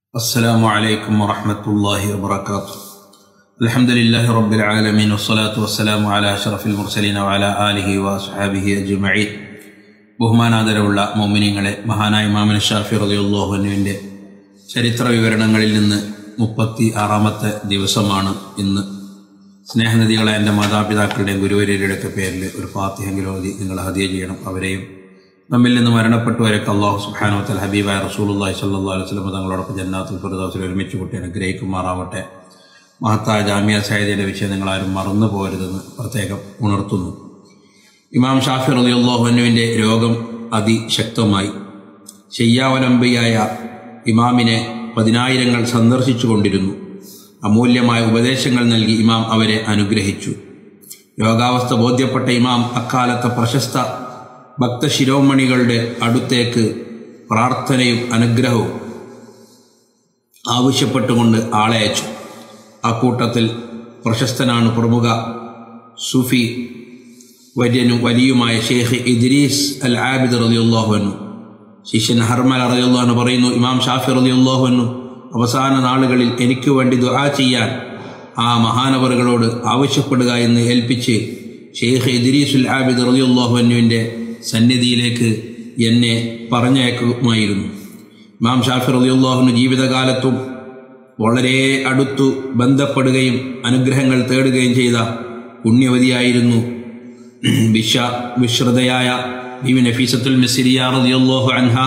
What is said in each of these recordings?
السلام عليكم ورحمة الله وبركاته الحمد لله رب العالمين والصلاة والسلام على أشرف المرسلين وعلى آله وأصحابه أجمعين ബഹുമാനാദരവുള്ള മോമിനിങ്ങളെ മഹാനായ ഇമാമിൻ ഷാഫി റളിയല്ലാഹുവിൻ്റെ ചരിത്ര വിവരണങ്ങളിൽ നിന്ന് മുപ്പത്തി ആറാമത്തെ ദിവസമാണ് ഇന്ന് സ്നേഹനദികളെ എൻ്റെ മാതാപിതാക്കളുടെയും ഗുരുവര്യരുടെയൊക്കെ പേരിൽ ഒരു ഫാത്തിഹെങ്കിലും ഓതി നിങ്ങൾ ഹദിയ ചെയ്യണം അവരെയും നമ്മിൽ നിന്ന് മരണപ്പെട്ടവരൊക്കെ അള്ളാഹു സുഹാനുത്തൽ ഹബീബായ റസൂലുള്ളാഹി സ്വല്ലല്ലാഹു അലൈഹി വസല്ലം തങ്ങളോടൊപ്പം ജന്നാത്തുൽ ഫിർദൗസിൽ ഒരുമിച്ച് കൂട്ടി അനുഗ്രഹിക്കുമാറാവട്ടെ മഹത്തായ ജാമ്യ സാഹിത്യയുടെ വിഷയം നിങ്ങളാരും മറന്നു പോകരുതെന്ന് പ്രത്യേകം ഉണർത്തുന്നു ഇമാം ഷാഫി റളിയല്ലാഹുവിൻ്റെ രോഗം അതിശക്തമായി ശയ്യാവലംബിയായ ഇമാമിനെ പതിനായിരങ്ങൾ സന്ദർശിച്ചു കൊണ്ടിരുന്നു അമൂല്യമായ ഉപദേശങ്ങൾ നൽകി ഇമാം അവരെ അനുഗ്രഹിച്ചു രോഗാവസ്ഥ ബോധ്യപ്പെട്ട ഇമാം അക്കാലത്തെ പ്രശസ്ത ഭക്തശിരോമണികളുടെ അടുത്തേക്ക് പ്രാർത്ഥനയും അനുഗ്രഹവും ആവശ്യപ്പെട്ടുകൊണ്ട് ആളെ അയച്ചു ആ കൂട്ടത്തിൽ പ്രശസ്തനാണ് പ്രമുഖ സുഫി വര്യനും വലിയുമായ ഷെയ്ഖ് ഇദ്രീസ് അൽ ആബിദ് റളിയല്ലാഹുവിനു ശിഷ്യൻ ഹർമൽ റളിയല്ലാഹു പറയുന്നു ഇമാം ഷാഫി റളിയല്ലാഹുവിനു അവസാന നാളുകളിൽ എനിക്ക് വേണ്ടി ദുആ ചെയ്യാൻ ആ മഹാനവറുകളോട് ആവശ്യപ്പെടുക എന്ന് ഏൽപ്പിച്ച് ഷെയ്ഖ് ഇദ്രീസുൽ ആബിദ് റളിയല്ലാഹുവിൻ്റെ സന്നിധിയിലേക്ക് എന്നെ പറഞ്ഞയക്കുമായിരുന്നു ഇമാം ഷാഫി റളിയല്ലാഹുവിന് ജീവിതകാലത്തും വളരെ അടുത്തു ബന്ധപ്പെടുകയും അനുഗ്രഹങ്ങൾ തേടുകയും ചെയ്ത പുണ്യവതിയായിരുന്നു വിഷ വിശ്രതയായ ബിബി നഫീസത്തുൽ മിസിരിയ റളിയല്ലാഹു അൻഹ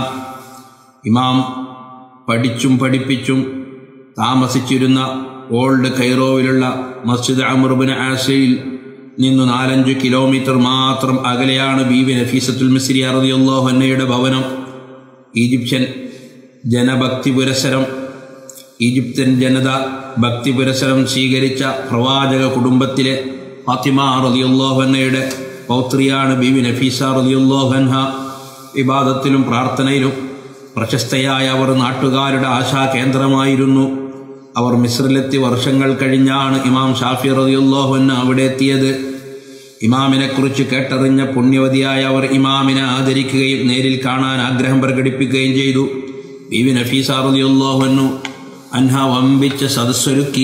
ഇമാം പഠിച്ചും പഠിപ്പിച്ചും താമസിച്ചിരുന്ന ഓൾഡ് കൈറോവിലുള്ള മസ്ജിദ് അമറുബിൻ ആസയിൽ നിന്നു നാലഞ്ച് കിലോമീറ്റർ മാത്രം അകലെയാണ് ബീവി നഫീസത്തുൽ മിസിരിയ റളിയല്ലാഹു അൻഹയുടെ ഭവനം ഈജിപ്ഷ്യൻ ജനഭക്തി പുരസരം ഈജിപ്ത്യൻ ജനത ഭക്തി പുരസരം സ്വീകരിച്ച പ്രവാചക കുടുംബത്തിലെ ഫാത്തിമ റളിയല്ലാഹു അൻഹയുടെ പൗത്രിയാണ് ബീവി നഫീസ റളിയല്ലാഹു അൻഹ വിവാദത്തിലും പ്രാർത്ഥനയിലും പ്രശസ്തയായ അവർ നാട്ടുകാരുടെ ആശാ കേന്ദ്രമായിരുന്നു അവർ മിസ്രിലെത്തി വർഷങ്ങൾ കഴിഞ്ഞാണ് ഇമാം ഷാഫി റളിയല്ലാഹു അൻഹ അവിടെ എത്തിയത് ഇമാമിനെക്കുറിച്ച് കേട്ടറിഞ്ഞ പുണ്യവതിയായ അവർ ഇമാമിനെ ആദരിക്കുകയും നേരിൽ കാണാൻ ആഗ്രഹം പ്രകടിപ്പിക്കുകയും ചെയ്തു ബീവി നഫീസ റളിയല്ലാഹു അൻഹു അൻഹ വമ്പിച്ച സദസ്സൊരുക്കി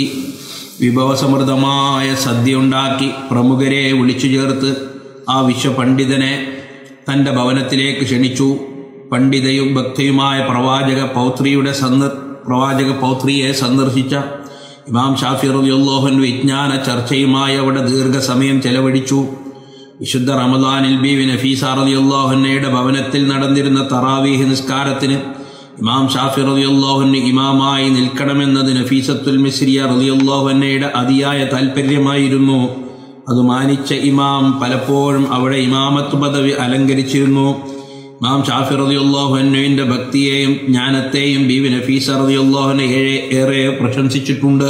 വിഭവസമൃദ്ധമായ സദ്യ ഉണ്ടാക്കി പ്രമുഖരെ വിളിച്ചു ചേർത്ത് ആ വിശ്വപണ്ഡിതനെ തൻ്റെ ഭവനത്തിലേക്ക് ക്ഷണിച്ചു പണ്ഡിതയും ഭക്തിയുമായ പ്രവാചക പൗത്രിയുടെ സന്ദർ പ്രവാചക പൗത്രിയെ സന്ദർശിച്ച ഇമാം ഷാഫി റളിയല്ലാഹുൻ വിജ്ഞാന ചർച്ചയുമായി അവിടെ ദീർഘസമയം ചെലവഴിച്ചു വിശുദ്ധ റമദാനിൽ ബീവി നഫീസ റളിയല്ലാഹുന്നയുടെ ഭവനത്തിൽ നടന്നിരുന്ന തറാവീഹ് നിസ്കാരത്തിന് ഇമാം ഷാഫി റളിയല്ലാഹുന് ഇമാമായി നിൽക്കണമെന്നത് നഫീസത്തുൽ മിസ്രിയ റളിയല്ലാഹുന്നയുടെ അതിയായ താല്പര്യമായിരുന്നു അത് മാനിച്ച ഇമാം പലപ്പോഴും അവിടെ ഇമാമത്ത് പദവി അലങ്കരിച്ചിരുന്നു ഇമാം ഷാഫി റളിയല്ലാഹുവിൻ്റെ ഭക്തിയെയും ജ്ഞാനത്തെയും ബീവി നഫീസ റളിയല്ലാഹുവിനെ ഏറെ ഏറെ പ്രശംസിച്ചിട്ടുണ്ട്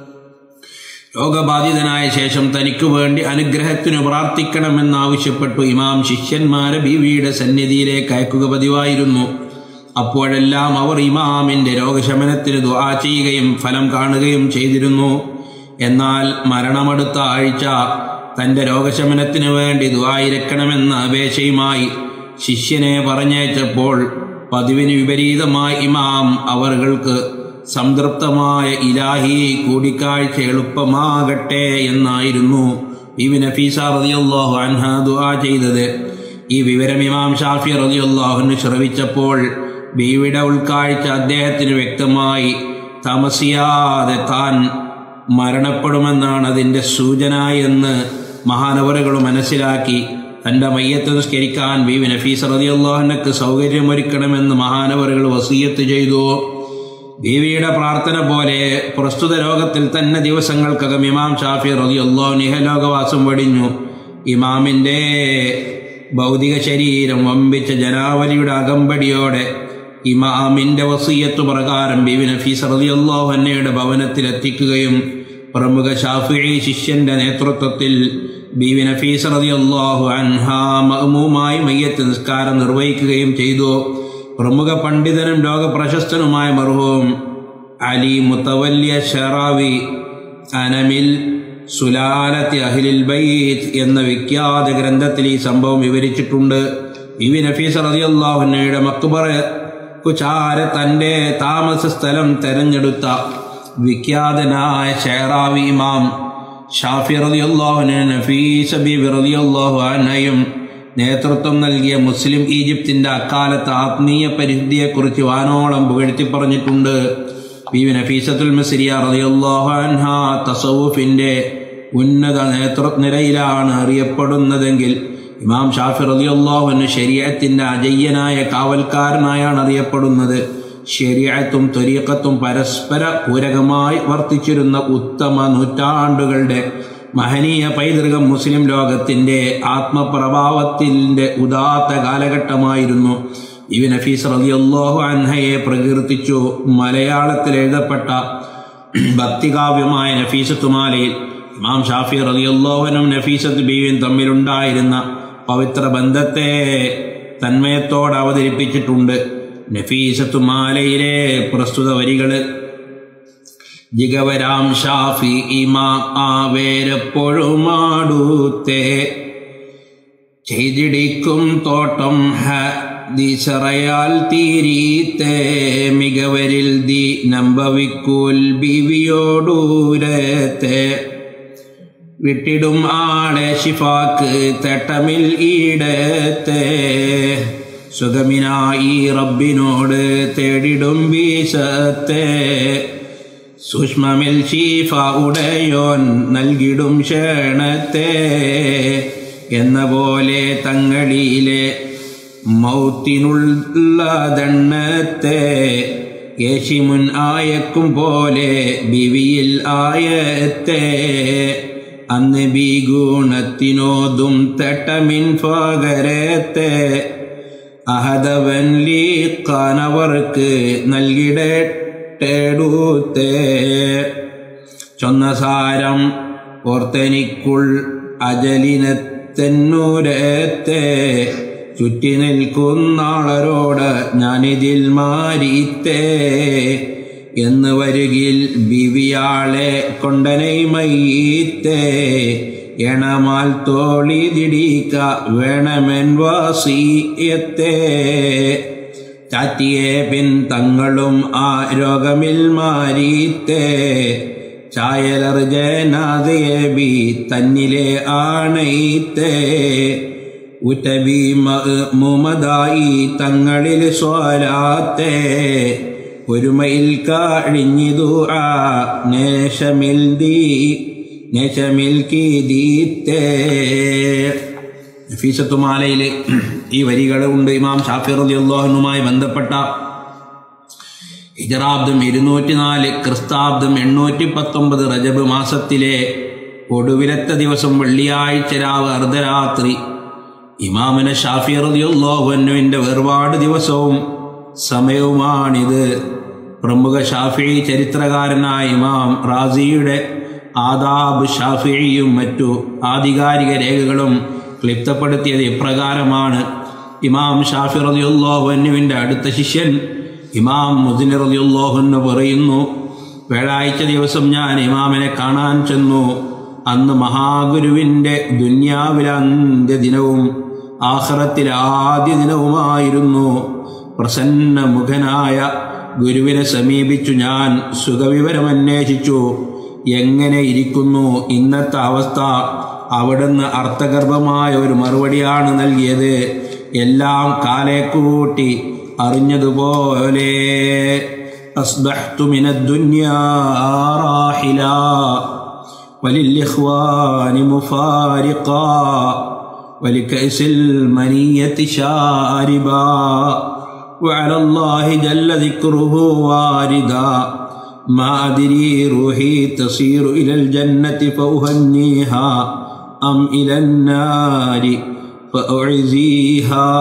രോഗബാധിതനായ ശേഷം തനിക്ക് വേണ്ടി അനുഗ്രഹത്തിനു പ്രാർത്ഥിക്കണമെന്നാവശ്യപ്പെട്ടു ഇമാം ശിഷ്യന്മാരെ ബീവിയുടെ സന്നിധിയിലേക്ക് അയക്കുക പതിവായിരുന്നു അപ്പോഴെല്ലാം അവർ ഇമാമിൻ്റെ രോഗശമനത്തിന് ദുആ ചെയ്യുകയും ഫലം കാണുകയും ചെയ്തിരുന്നു എന്നാൽ മരണമെടുത്ത ആഴ്ച തൻ്റെ രോഗശമനത്തിന് വേണ്ടി ദുആയിരക്കണമെന്ന അപേക്ഷയുമായി ശിഷ്യനെ പറഞ്ഞയച്ചപ്പോൾ പതിവിന് വിപരീതമായി ഇമാം അവർക്ക് സംതൃപ്തമായ ഇലാഹി കൂടിക്കാഴ്ച എളുപ്പമാകട്ടെ എന്നായിരുന്നു ഇബി നഫീസ റളിയല്ലാഹു അൻഹ ദുആ ചെയ്തത് ഈ വിവരം ഇമാം ഷാഫി റളിയല്ലാഹുവിന് ശ്രവിച്ചപ്പോൾ ബീവിയുടെ ഉൾക്കാഴ്ച അദ്ദേഹത്തിന് വ്യക്തമായി താമസിയാതെ താൻ മരണപ്പെടുമെന്നാണ് അതിൻ്റെ സൂചന എന്ന് മഹാനവറുകൾ മനസ്സിലാക്കി തൻ്റെ മയ്യത്ത് നിസ്കരിക്കാൻ ബീവി നഫീസ് റതിയല്ലാഹനക്ക് സൗകര്യമൊരുക്കണമെന്ന് മഹാനവറുകൾ വസീയത്ത് ചെയ്തു ബീവിയുടെ പ്രാർത്ഥന പോലെ പ്രസ്തുത രോഗത്തിൽ തന്നെ ദിവസങ്ങൾക്കകം ഇമാം ഷാഫി റതിയല്ലാഹു നിഹലോകവാസം വെടിഞ്ഞു ഇമാമിൻ്റെ ഭൗതിക ശരീരം വമ്പിച്ച ജനാവലിയുടെ അകമ്പടിയോടെ ഇമാമിൻ്റെ വസീയത്ത് പ്രകാരം ബീവി നഫീസ് റളിയല്ലാഹു അൻഹയുടെ ഭവനത്തിലെത്തിക്കുകയും പ്രമുഖ ഷാഫിഈ ശിഷ്യന്റെ നേതൃത്വത്തിൽ ബീവി നഫീസ് റളിയല്ലാഹു അൻഹ മഅ്മൂമായി മയ്യത്ത് നിസ്കാരം നിർവഹിക്കുകയും ചെയ്തു പ്രമുഖ പണ്ഡിതനും ലോകപ്രശസ്തനുമായ മർഹൂം അലി മുത്തവല്യ ഷറാവി അനമിൽ സുലാലത്തി അഹിലിൽ ബൈത്ത് എന്ന വിഖ്യാത ഗ്രന്ഥത്തിൽ ഈ സംഭവം വിവരിച്ചിട്ടുണ്ട് ബിവി നഫീസ് റളിയല്ലാഹു അൻഹയുടെ മക്ബറ കുചാര തൻ്റെ താമസ സ്ഥലം തെരഞ്ഞെടുത്ത വിഖ്യാതനായ ഷെഹറാവി ഇമാം ഷാഫി റളിയല്ലാഹുവിന് നഫീസ ബീബി റളിയല്ലാഹു അൻഹയും നേതൃത്വം നൽകിയ മുസ്ലിം ഈജിപ്തിന്റെ അക്കാലത്ത് ആത്മീയ പരിധിയെക്കുറിച്ച് വാനോളം പുകഴ്ത്തി പറഞ്ഞിട്ടുണ്ട് ബീവി നഫീസത്തുൽ മസിരിയ റളിയല്ലാഹു അൻഹ തസവുഫിന്റെ ഉന്നത നേതൃനിരയിലാണ് അറിയപ്പെടുന്നതെങ്കിൽ ഇമാം ഷാഫി റളിയല്ലാഹുവിന് ശരീഅത്തിന്റെ അജയ്യനായ കാവൽക്കാരനായാണ് അറിയപ്പെടുന്നത് ശരീഅത്തും ത്വരീഖത്തും പരസ്പര പൂരകമായി വർത്തിച്ചിരുന്ന ഉത്തമ നൂറ്റാണ്ടുകളുടെ മഹനീയ പൈതൃകം മുസ്ലിം ലോകത്തിന്റെ ആത്മപ്രഭാവത്തിന്റെ ഉദാത്ത കാലഘട്ടമായിരുന്നു ഇവ നഫീസ് റളിയല്ലാഹു അൻഹയെ പ്രകീർത്തിച്ചു മലയാളത്തിൽ എഴുതപ്പെട്ട ഭക്തികാവ്യമായ നഫീസത്തുമാലയിൽ ഇമാം ഷാഫി റളിയല്ലാഹുവിനും നഫീസത്ത് ബീവിയും തമ്മിലുണ്ടായിരുന്ന പവിത്ര ബന്ധത്തെ തന്മയത്തോടെ അവതരിപ്പിച്ചിട്ടുണ്ട് നഫീസത്തുമാലയിലെ പ്രസ്തുത വരികള് ജിഗവരാം ഷാഫി ഇമാം ആവേരപ്പൊഴുമാടൂത്തേ ചെയ്തിടിക്കും തോട്ടം ഹദിസറയാൽ തീരീത്തേ മികവരിൽ ദി നമ്പവിക്കൂൽ ബിവിയോടൂരത്തെ വിട്ടിടും ആളെ ഷിഫാക്ക് തെട്ടമിൽ ഈടത്തെ സുഖമിനായി റബ്ബിനോട് തേടിടും വീശത്തെ സൂക്ഷ്മമിൽ ഷീഫ ഉടയോൻ നൽകിടും ക്ഷണത്തെ എന്ന പോലെ തങ്ങളിലെ മൗത്തിനുള്ള ദണ്ണത്തെ യേശിമുൻ ആയക്കും പോലെ ബിവിയിൽ ആയത്തെ അന്ന് ബി ഗുണത്തിനോതും തെട്ടമിൻ പകരത്തെ അഹദവൻ ലീക്കാനവർക്ക് നൽകിടട്ടെടുത്തേ ചൊന്നസാരം ഓർത്തനിക്കുൾ അജലിനത്തെന്നൂരത്തെ ചുറ്റി നിൽക്കുന്നാളരോട് ഞാനിതിൽ മാറിത്തേ എന്ന് വരുകിൽ ബിവിയാളെ കൊണ്ടനൈ മയ്യീത്തേ എണമാൽ തോളി ദിടീക്ക വേണമെൻ വാസിയത്തെ ചാറ്റിയെ പിൻ തങ്ങളും ആ രോഗമിൽ മാരീത്തേ ചായലർ ജനാദയെ ബി തന്നിലെ ആണയിത്തേ ഉറ്റബി മുമതായി തങ്ങളിൽ സ്വലാത്തേ ഒരുമയിൽ കാഴിഞ്ഞിതു ആ നേശമിൽ ദീ നേശമിൽ കീതീത്തേ ഫീസത്തുമാലയിലെ ഈ വരികൾ ഉണ്ട് ഇമാം ഷാഫി റളിയല്ലാഹുനുമായി ബന്ധപ്പെട്ട ഹിജറാബ്ദം ഇരുന്നൂറ്റി നാല് ക്രിസ്താബ്ദം എണ്ണൂറ്റി പത്തൊമ്പത് റജബ് മാസത്തിലെ ഒടുവിലത്തെ ദിവസം വെള്ളിയാഴ്ച രാവ് അർദ്ധരാത്രി ഇമാമിനെ ഷാഫി റളിയല്ലാഹുവിൻ്റെ വേർപാട് ദിവസവും സമയവുമാണിത് പ്രമുഖ ഷാഫി ചരിത്രകാരനായ ഇമാം റാസിയുടെ ആദാബ് ഷാഫിയും മറ്റു ആധികാരിക രേഖകളും ക്ലിപ്തപ്പെടുത്തിയത് ഇപ്രകാരമാണ് ഇമാം ഷാഫി റളിയല്ലാഹുവിൻ്റെ അടുത്ത ശിഷ്യൻ ഇമാം മുദിൻ റളിയല്ലാഹുന്ന് പറയുന്നു വ്യാഴാഴ്ച ദിവസം ഞാൻ ഇമാമിനെ കാണാൻ ചെന്നു അന്ന് മഹാഗുരുവിൻ്റെ ദുന്യാവിലെ അന്ത്യദിനവും ആഹ്റത്തിലെ ആദ്യ ദിനവുമായിരുന്നു പ്രസന്ന മുഖനായ ഗുരുവിനെ സമീപിച്ചു ഞാൻ സുഖവിവരമന്വേഷിച്ചു എങ്ങനെ ഇരിക്കുന്നു ഇന്നത്തെ അവസ്ഥ അവിടുന്ന് അർത്ഥഗർഭമായ ഒരു മറുപടിയാണ് നൽകിയത് എല്ലാം കാലെ കൂട്ടി അറിഞ്ഞതുപോലെ أصبحت من الدنيا راحلا وللإخوان مفارقا ولكأس المنية شاربا وعلى الله جل ذكره واردا ما أدري روحي تصير إلى الجنة فأهنيها أم إلى النار فأعزيها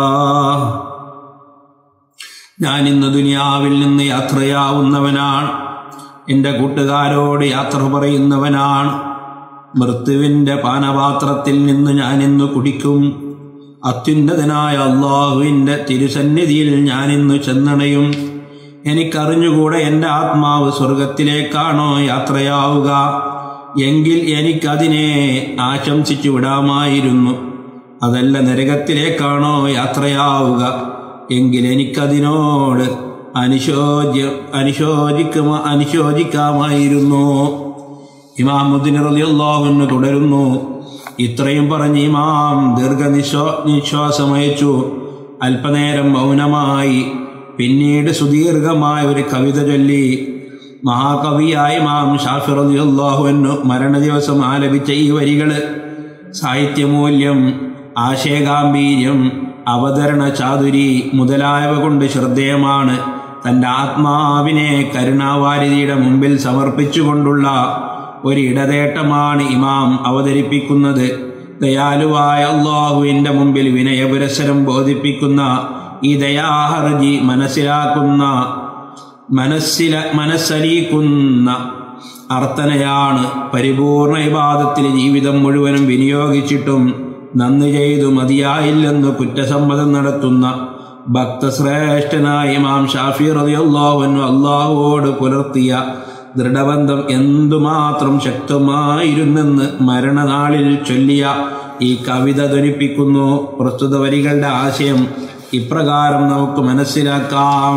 ഞാൻ ഇന്ന് ദുനിയാവിൽ നിന്ന് യാത്രയാവുന്നവനാണ് എൻ്റെ കൂട്ടുകാരോട് യാത്ര പറയുന്നവനാണ് മൃത്യുവിൻ്റെ പാനപാത്രത്തിൽ നിന്ന് ഞാൻ ഇന്ന് കുടിക്കും അത്യുന്നതനായ അള്ളാഹുവിൻ്റെ തിരുസന്നിധിയിൽ ഞാൻ ഇന്ന് ചെന്നണയും എനിക്കറിഞ്ഞുകൂടെ എൻ്റെ ആത്മാവ് സ്വർഗത്തിലേക്കാണോ യാത്രയാവുക എങ്കിൽ എനിക്കതിനെ ആശംസിച്ചു വിടാമായിരുന്നു അതല്ല നരകത്തിലേക്കാണോ യാത്രയാവുക എങ്കിൽ എനിക്കതിനോട് അനുശോച അനുശോചിക്കുമ അനുശോചിക്കാമായിരുന്നു ഇമാം മുദ്ദിൻ റളിയല്ലാഹു തുടരുന്നു ഇത്രയും പറഞ്ഞ് ഇമാം ദീർഘനിശ്വാ നിശ്വാസമയച്ചു അല്പനേരം മൗനമായി പിന്നീട് സുദീർഘമായ ഒരു കവിത ചൊല്ലി മഹാകവിയായ ഇമാം ഷാഫി റളിയല്ലാഹുവിനു മരണ ദിവസം ആലപിച്ച ഈ വരികള് സാഹിത്യമൂല്യം ആശയഗാംഭീര്യം അവതരണ ചാതുരി മുതലായവ കൊണ്ട് ശ്രദ്ധേയമാണ് തൻ്റെ ആത്മാവിനെ കരുണാവാരിധിയുടെ മുമ്പിൽ സമർപ്പിച്ചുകൊണ്ടുള്ള ഒരു ഇടതേട്ടമാണ് ഇമാം അവതരിപ്പിക്കുന്നത് ദയാലുവായ അള്ളാഹുവിൻ്റെ മുമ്പിൽ വിനയപുരസരം ബോധിപ്പിക്കുന്ന ഈ ദയാഹർജി മനസ്സിലാക്കുന്ന മനസ്സില മനസ്സലിക്കുന്ന അർത്ഥനയാണ് പരിപൂർണ വിവാദത്തിൽ ജീവിതം മുഴുവനും വിനിയോഗിച്ചിട്ടും നന്ദി ചെയ്തു മതിയായില്ലെന്ന് കുറ്റസമ്മതം നടത്തുന്ന ഭക്തശ്രേഷ്ഠനായ ഇമാം ഷാഫി റളിയല്ലാഹു അള്ളാഹുവോട് പുലർത്തിയ ദൃഢബന്ധം എന്തുമാത്രം ശക്തമായിരുന്നെന്ന് മരണനാളിൽ ചൊല്ലിയ ഈ കവിത ധ്വനിപ്പിക്കുന്നു പ്രസ്തുത വരികളുടെ ആശയം ഇപ്രകാരം നമുക്ക് മനസ്സിലാക്കാം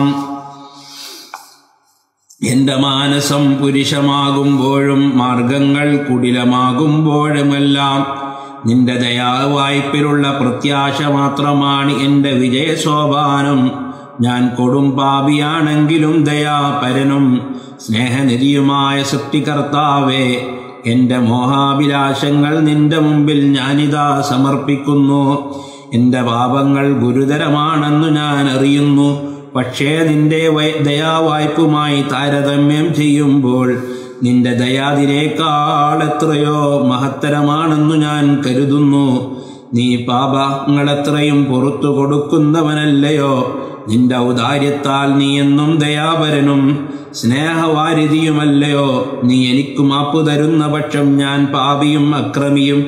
എന്റെ മാനസം പുരുഷമാകുമ്പോഴും മാർഗങ്ങൾ കുടിലമാകുമ്പോഴുമെല്ലാം നിന്റെ ദയാവായ്പിലുള്ള പ്രത്യാശ മാത്രമാണ് എൻ്റെ വിജയസോപാനം ഞാൻ കൊടും പാപിയാണെങ്കിലും ദയാപരനും സ്നേഹനിധിയുമായ സൃഷ്ടികർത്താവേ എൻ്റെ മോഹാഭിലാഷങ്ങൾ നിന്റെ മുമ്പിൽ ഞാനിതാ സമർപ്പിക്കുന്നു എൻ്റെ പാപങ്ങൾ ഗുരുതരമാണെന്നു ഞാൻ അറിയുന്നു പക്ഷേ നിന്റെ വൈ- ദയാവായ്പുമായി താരതമ്യം ചെയ്യുമ്പോൾ നിന്റെ ദയാതിനേക്കാൾ എത്രയോ മഹത്തരമാണെന്നു ഞാൻ കരുതുന്നു നീ പാപങ്ങളെത്രയും പുറത്തു കൊടുക്കുന്നവനല്ലയോ നിന്റെ ഔദാര്യത്താൽ നീ എന്നും ദയാപരനും സ്നേഹവാരിധിയുമല്ലയോ നീ എനിക്ക് മാപ്പു തരുന്ന പക്ഷം ഞാൻ പാപിയും അക്രമിയും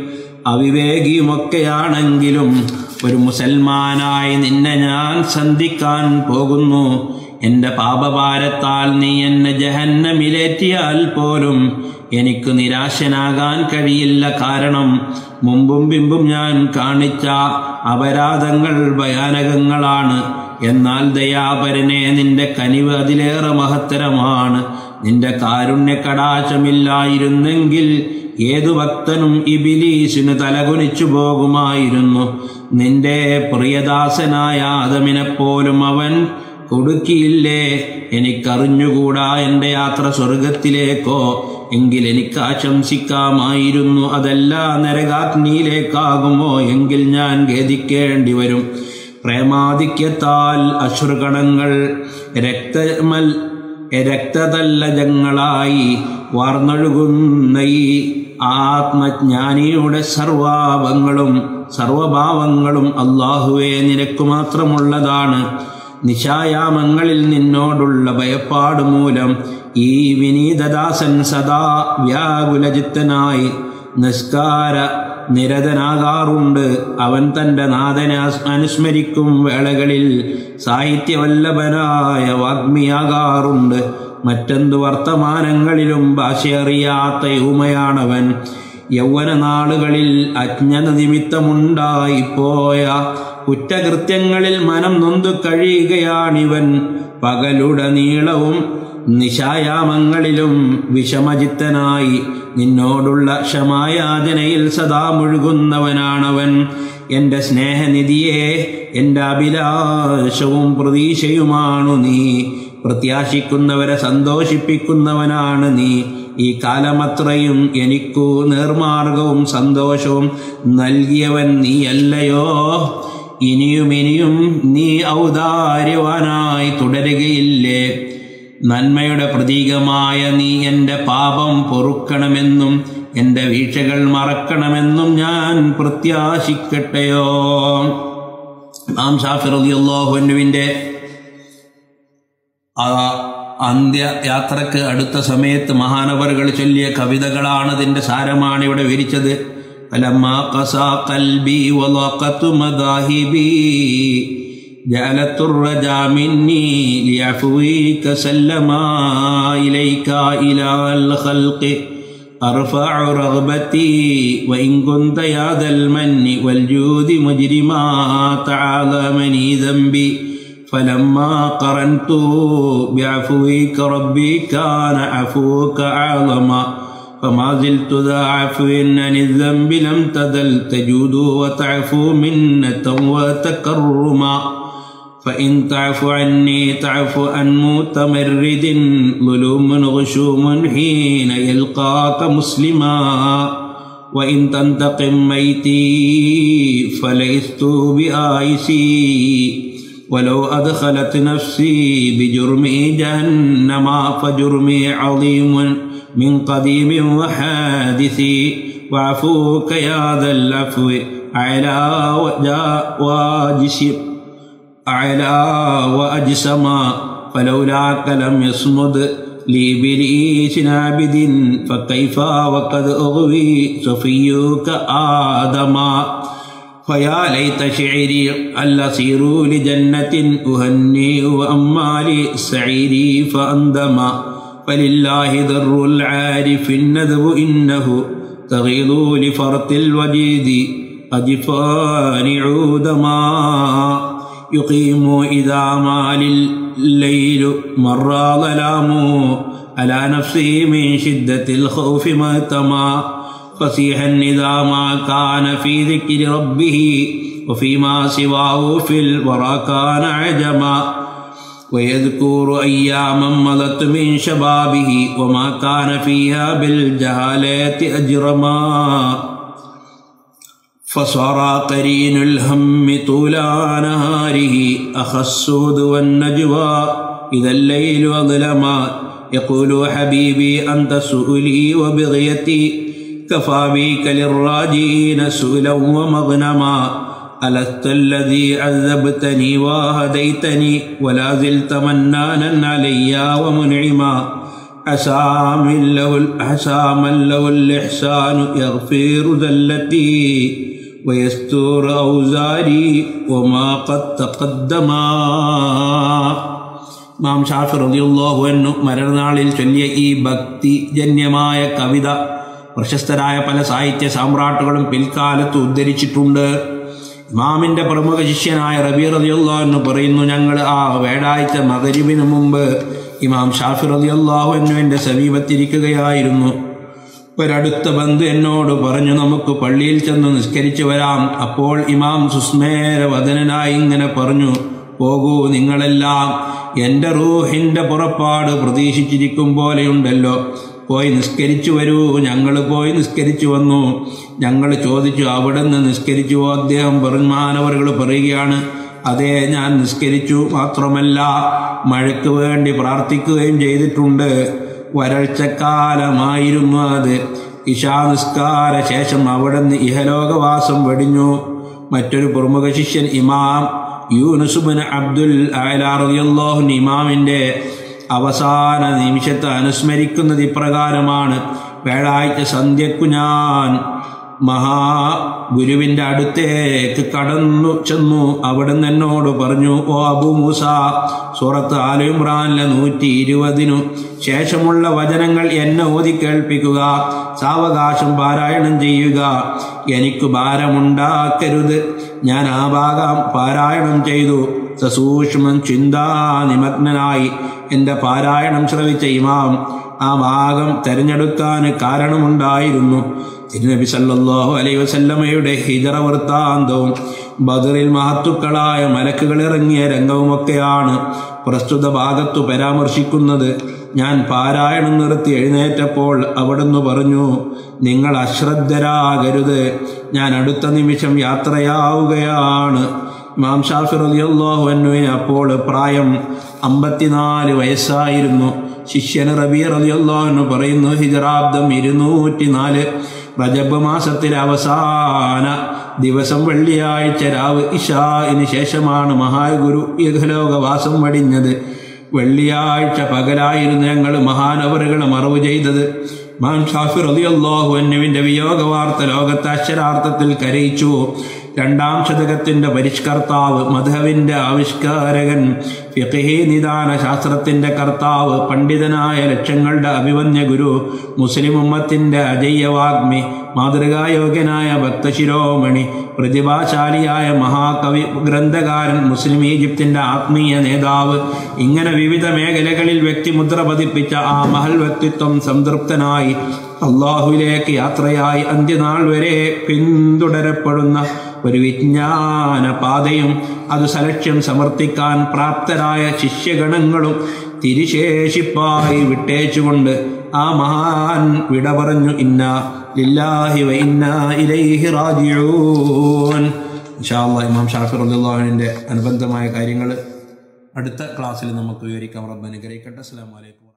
അവിവേകിയുമൊക്കെയാണെങ്കിലും ഒരു മുസൽമാനായി നിന്നെ ഞാൻ സന്ധിക്കാൻ പോകുന്നു എൻ്റെ പാപഭാരത്താൽ നീ എന്നെ ജഹന്നമിലേറ്റിയാൽ പോലും എനിക്ക് നിരാശനാകാൻ കഴിയില്ല കാരണം മുമ്പും പിമ്പും ഞാൻ കാണിച്ച അപരാധങ്ങൾ ഭയാനകങ്ങളാണ് എന്നാൽ ദയാപരനെ നിന്റെ കനിവ് അതിലേറെ മഹത്തരമാണ് നിന്റെ കാരുണ്യ കടാശമില്ലായിരുന്നെങ്കിൽ ഏതു ഭക്തനും ഇബിലീസിന് തലകുനിച്ചു പോകുമായിരുന്നു നിന്റെ പ്രിയദാസനായ ആദമിനെപ്പോലും അവൻ കൊടുക്കിയില്ലേ എനിക്കറിഞ്ഞുകൂടാ എൻ്റെ യാത്ര സ്വർഗത്തിലേക്കോ എങ്കിൽ എനിക്ക് ആശംസിക്കാമായിരുന്നു അതല്ല നരകാഗ്നിയിലേക്കാകുമോ എങ്കിൽ ഞാൻ ഖേദിക്കേണ്ടി വരും പ്രേമാധിക്യത്താൽ അശ്രുകണങ്ങൾ രക്തമൽ രക്തതല്ലജങ്ങളായി വാർന്നൊഴുകുന്ന ഈ ആത്മജ്ഞാനിയുടെ സർവാഭങ്ങളും സർവഭാവങ്ങളും അള്ളാഹുവെ നിനക്ക് മാത്രമുള്ളതാണ് നിശായാമങ്ങളിൽ നിന്നോടുള്ള ഭയപ്പാട് മൂലം ഈ വിനീതദാസൻ സദാ വ്യാകുലചിത്തനായി നിസ്കാര നിരതനാകാറുണ്ട് അവൻ തൻ്റെ നാഥനെ അസ്- അനുസ്മരിക്കും വേളകളിൽ സാഹിത്യവല്ലഭനായ വാഗ്മിയാകാറുണ്ട് മറ്റെന്തു വർത്തമാനങ്ങളിലും ഭാഷയറിയാത്ത യൂമയാണവൻ യൗവന നാളുകളിൽ അജ്ഞത നിമിത്തമുണ്ടായിപ്പോയ കുറ്റകൃത്യങ്ങളിൽ മനം നൊന്തു കഴിയുകയാണിവൻ പകലുടനീളവും നിശായാമങ്ങളിലും വിഷമചിത്തനായി നിന്നോടുള്ള ക്ഷമായാചനയിൽ സദാ മുഴുകുന്നവനാണവൻ എൻ്റെ സ്നേഹനിധിയെ എൻ്റെ അഭിലാഷവും പ്രതീക്ഷയുമാണു നീ പ്രത്യാശിക്കുന്നവരെ സന്തോഷിപ്പിക്കുന്നവനാണ് നീ ഈ കാലമത്രയും എനിക്കു നേർമാർഗവും സന്തോഷവും നൽകിയവൻ നീയല്ലയോ ഇനിയും ഇനിയും നീ ഔദാര്യവാനായി തുടരുകയില്ലേ നന്മയുടെ പ്രതീകമായ നീ എൻ്റെ പാപം പൊറുക്കണമെന്നും എൻ്റെ വീഴ്ചകൾ മറക്കണമെന്നും ഞാൻ പ്രത്യാശിക്കട്ടെയോ നാം ഷാഫിർ അള്ളാഹുവിൻ്റെ ആ അന്ത്യയാത്രക്ക് അടുത്ത സമയത്ത് മഹാനവറുകൾ ചൊല്ലിയ കവിതകളാണ് അതിൻ്റെ സാരമാണ് ഇവിടെ വിരിച്ചത് فلما قسى قلبي وضاقت مذاهبي جعلت الرجا مني لعفوك سلما إليك إلى الخلق أرفع رغبتي وإن كنت يا ذا المن والجود مجرما تعاظمني ذنبي فلما قرنت بعفوك ربي كان عفوك أعظما فما زلت ذا عفو عن الذنب لم تزل تجود وتعفو منة وتكرما فإن تعف عني تعف عن متمرد ظلوم غشوم حين يلقاك مسلما وإن تنتقم ميتي فليست بآيسي ولو أدخلت نفسي بجرمي جهنم فجرمي عظيم من قديم وحادث وعفوك يا ذا العفو على واجسم أعلى وأجسما فلولاك لم يصمد لي بليس عابد فكيف وقد أغوي صفيك آدما فيا ليت شعري الأصير لجنة أهني وأمالي سعيري فأندما فلله ذر العارف الندب إنه تغيظ لفرط الوجيد أجفان عودما يقيم إذا مال الليل مر ظلام على نفسه من شدة الخوف مهتما فصيحا إذا ما كان في ذكر ربه وفيما سواه في الورى كان عجما ويذكر أياما مضت من شبابه وما كان فيها بالجهالات أجرما فصار قرين الهم طول نهاره أخى السود والنجوى إذا الليل أظلما يقول حبيبي أنت سؤلي وبغيتي كفى بك للراجين سؤلا ومغنما ألست الذي عذبتني وهديتني ولا زلت منانا علي ومنعما عسى من له عسى من له الإحسان يغفر ذلتي ويستور أوزاري وما قد تقدما മാം ഷാഫി റളിയല്ലാഹു അൻഹു മരണനാളിൽ ചൊല്ലിയ ഈ ഭക്തിജന്യമായ കവിത പ്രശസ്തരായ പല സാഹിത്യ സാമ്രാട്ടുകളും പിൽക്കാലത്ത് ഉദ്ധരിച്ചിട്ടുണ്ട് ഇമാമിന്റെ പ്രമുഖ ശിഷ്യനായ റബി റളിയല്ലാഹു എന്ന് പറയുന്നു ഞങ്ങൾ ആ വേടാഴ്ച മകരിവിന് മുമ്പ് ഇമാം ഷാഫി റളിയല്ലാഹു അൻഹുവിന്റെ സമീപത്തിരിക്കുകയായിരുന്നു ഒരടുത്ത ബന്ധു എന്നോട് പറഞ്ഞു നമുക്ക് പള്ളിയിൽ ചെന്ന് നിസ്കരിച്ചു വരാം അപ്പോൾ ഇമാം സുസ്മേര വദനനായി ഇങ്ങനെ പറഞ്ഞു പോകൂ നിങ്ങളെല്ലാം എൻ്റെ റൂഹിൻ്റെ പുറപ്പാട് പ്രതീക്ഷിച്ചിരിക്കും പോലെയുണ്ടല്ലോ പോയി നിസ്കരിച്ചു വരൂ ഞങ്ങൾ പോയി നിസ്കരിച്ചു വന്നു ഞങ്ങൾ ചോദിച്ചു അവിടെ നിന്ന് നിസ്കരിച്ചുവോ അദ്ദേഹം പെരുമാനവറുകൾ പറയുകയാണ് അതെ ഞാൻ നിസ്കരിച്ചു മാത്രമല്ല മഴയ്ക്ക് വേണ്ടി പ്രാർത്ഥിക്കുകയും ചെയ്തിട്ടുണ്ട് വരൾച്ചക്കാലമായിരുന്നു അത് ഇഷാ നിസ്കാര ശേഷം അവിടെ നിന്ന് ഇഹലോകവാസം വെടിഞ്ഞു മറ്റൊരു പ്രമുഖ ശിഷ്യൻ ഇമാം യൂനുസുബിൻ അബ്ദുൽ അലാറിയല്ലാഹു ഇമാമിൻ്റെ അവസാന നിമിഷത്തെ അനുസ്മരിക്കുന്നത് ഇപ്രകാരമാണ് വ്യാഴാഴ്ച സന്ധ്യക്കു ഞാൻ മഹാഗുരുവിൻ്റെ അടുത്തേക്ക് കടന്നു ചെന്നു അവിടുന്ന് എന്നോട് പറഞ്ഞു ഓ അബു മൂസ സൂറത്ത് ആലു ഇമ്രാനിലെ നൂറ്റി ഇരുപതിനു ശേഷമുള്ള വചനങ്ങൾ എന്നെ ഓതി കേൾപ്പിക്കുക സാവകാശം പാരായണം ചെയ്യുക എനിക്ക് ഭാരമുണ്ടാക്കരുത് ഞാൻ ആ ഭാഗം പാരായണം ചെയ്തു സസൂക്ഷ്മം ചിന്താനിമഗ്നനായി എൻ്റെ പാരായണം ശ്രവിച്ച ഇമാം ആ ഭാഗം തെരഞ്ഞെടുക്കാൻ കാരണമുണ്ടായിരുന്നു തിരുനബി സല്ലല്ലാഹു അലൈഹി വസല്ലമയുടെ ഹിജറ വൃത്താന്തവും ബദറിൽ മഹത്തുക്കളായ മലക്കുകൾ ഇറങ്ങിയ രംഗവുമൊക്കെയാണ് പ്രസ്തുത ഭാഗത്തു പരാമർശിക്കുന്നത് ഞാൻ പാരായണം നിർത്തി എഴുന്നേറ്റപ്പോൾ അവിടുന്ന് പറഞ്ഞു നിങ്ങൾ അശ്രദ്ധരാകരുത് ഞാൻ അടുത്ത നിമിഷം യാത്രയാവുകയാണ് ഇമാം ഷാഫി റളിയല്ലാഹു അൻഹുവിന് അപ്പോൾ പ്രായം അമ്പത്തിനാല് വയസ്സായിരുന്നു ശിഷ്യന് റബി റളിയല്ലാഹു അൻഹു പറയുന്നു ഹിജറാബ്ദം ഇരുന്നൂറ്റി നാല് റജബ് മാസത്തിലെ അവസാന ദിവസം വെള്ളിയാഴ്ച രാവ് ഇഷായിന് ശേഷമാണ് മഹാഗുരു യഹലോകവാസം വടിഞ്ഞത് വെള്ളിയാഴ്ച പകലായിരുന്നു ഞങ്ങൾ മഹാനവറുകളെ മറവ് ചെയ്തത് മാൻ ഷാഫി റളിയല്ലാഹു അൻഹുവിന്റെ വിയോഗ വാർത്ത ലോകത്തെ അക്ഷരാർത്ഥത്തിൽ കരയിച്ചു രണ്ടാം ശതകത്തിന്റെ പരിഷ്കർത്താവ് മധവിന്റെ ആവിഷ്കാരകൻ ഫിഖഹി നിദാന ശാസ്ത്രത്തിന്റെ കർത്താവ് പണ്ഡിതനായ ലക്ഷങ്ങളുടെ അഭിവന്യ ഗുരു മുസ്ലിം ഉമ്മത്തിന്റെ അജയ്യവാഗ്മി മാതൃകായോഗ്യനായ ഭക്തശിരോമണി പ്രതിഭാശാലിയായ മഹാകവി ഗ്രന്ഥകാരൻ മുസ്ലിം ഈജിപ്തിന്റെ ആത്മീയ നേതാവ് ഇങ്ങനെ വിവിധ മേഖലകളിൽ വ്യക്തിമുദ്ര പതിപ്പിച്ച ആ മഹൽ വ്യക്തിത്വം സംതൃപ്തനായി അള്ളാഹുവിലേക്ക് യാത്രയായി അന്ത്യനാൾ വരെ പിന്തുടരപ്പെടുന്ന ഒരു വിജ്ഞാന പാതയും അത് സലക്ഷ്യം സമർത്ഥിക്കാൻ പ്രാപ്തരായ ശിഷ്യഗണങ്ങളും തിരിശേഷിപ്പായി വിട്ടേച്ചുകൊണ്ട് ആ മഹാൻ വിട പറഞ്ഞു ഇന്ന ലില്ലാഹി വ ഇന്ന ഇലൈഹി റാജിഊൻ ഇൻഷാ അല്ലാഹ് ഇമാം ഷാഫി റളിയല്ലാഹുവിന്റെ അനുബന്ധമായ കാര്യങ്ങൾ അടുത്ത ക്ലാസ്സിൽ നമുക്ക് വിവരിക്കാം റബ്ബ് അനുഗ്രഹിക്കട്ടെ അസ്സലാമു അലൈക്കും